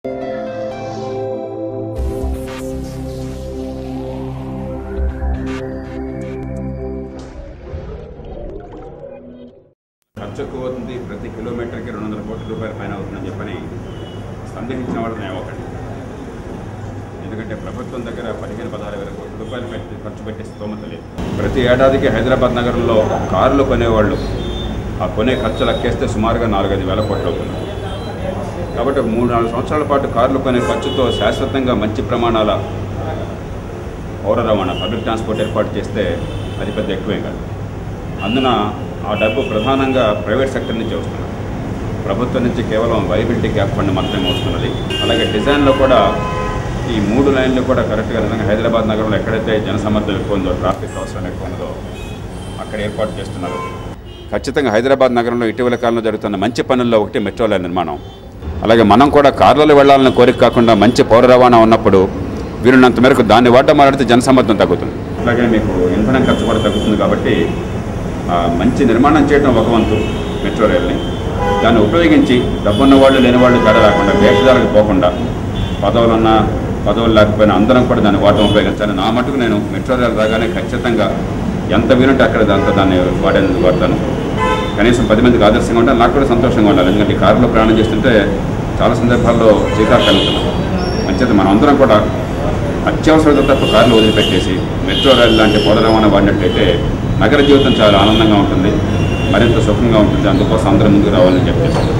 ఖర్చు ఎక్కువ అవుతుంది ప్రతి కిలోమీటర్కి రెండు వందల కోట్ల రూపాయల పైన అవుతుందని చెప్పని సందేహించిన వాళ్ళు నేను ఒకటి ఎందుకంటే ప్రభుత్వం దగ్గర పదిహేను పదహారు వేల కోట్ల రూపాయలు పెట్టి ఖర్చు పెట్టే స్తోమత లేదు ప్రతి ఏడాదికి హైదరాబాద్ నగరంలో కార్లు కొనేవాళ్ళు ఆ కొనే ఖర్చు లెక్కేస్తే సుమారుగా నాలుగైదు వేల కోట్లు అవుతుంది కాబట్టి ఒక మూడు నాలుగు సంవత్సరాల పాటు కార్లు కొనే ఖర్చుతో శాశ్వతంగా మంచి ప్రమాణాల పౌర రవాణా పబ్లిక్ ట్రాన్స్పోర్ట్ ఏర్పాటు చేస్తే అది పెద్ద ఎక్కువే కాదు అందున ఆ డబ్బు ప్రధానంగా ప్రైవేట్ సెక్టర్ నుంచి వస్తున్నది ప్రభుత్వం నుంచి కేవలం వైబిలిటీ గ్యాప్ ఫండ్ మాత్రమే వస్తున్నది అలాగే డిజైన్లో కూడా ఈ మూడు లైన్లు కూడా కరెక్ట్గా నిజంగా హైదరాబాద్ నగరంలో ఎక్కడైతే జనసమ్మర్దం ఎక్కువ ఉందో ట్రాఫిక్ అవసరం ఎక్కువ ఉన్నదో అక్కడ ఏర్పాటు చేస్తున్నారు ఖచ్చితంగా హైదరాబాద్ నగరంలో ఇటీవల కాలంలో జరుగుతున్న మంచి పనుల్లో ఒకటి మెట్రో లైన్ నిర్మాణం అలాగే మనం కూడా కార్లలో వెళ్ళాలన్న కోరిక కాకుండా మంచి పౌర రవాణా ఉన్నప్పుడు వీలున్నంత మేరకు దాన్ని వాడడం మాట్లాడితే జనసమ్మర్దం తగ్గుతుంది అలాగే మీకు ఇంధనం ఖర్చు కూడా తగ్గుతుంది కాబట్టి ఆ, మంచి నిర్మాణం చేయడం ఒక వంతు మెట్రో రైల్ని దాన్ని ఉపయోగించి డబ్బున్న వాళ్ళు లేని వాళ్ళు తేడా రాకుండా వేషధారకు పోకుండా పదవులున్నా పదవులు లేకపోయినా అందరం కూడా దాన్ని వాడటం ఉపయోగించాలి నా మటుకు నేను మెట్రో రైలు రాగానే ఖచ్చితంగా ఎంత వీలుంటే అక్కడ దాంతో దాన్ని వాడేందుకు వాడతాను కనీసం పది మందికి ఆదర్శంగా ఉండాలి నాకు కూడా సంతోషంగా ఉండాలి ఎందుకంటే ఈ కారులో ప్రయాణం చేస్తుంటే చాలా సందర్భాల్లో చికాకు కలుగుతున్నాం మంచిది మనం అందరం కూడా అత్యవసరత తప్ప కార్లు వదిలిపెట్టేసి మెట్రో రైలు లాంటి పౌర రవాణా వాడినట్లయితే నగర జీవితం చాలా ఆనందంగా ఉంటుంది మరింత సుఖంగా ఉంటుంది అందుకోసం అందరం ముందుకు రావాలని చెప్పేసి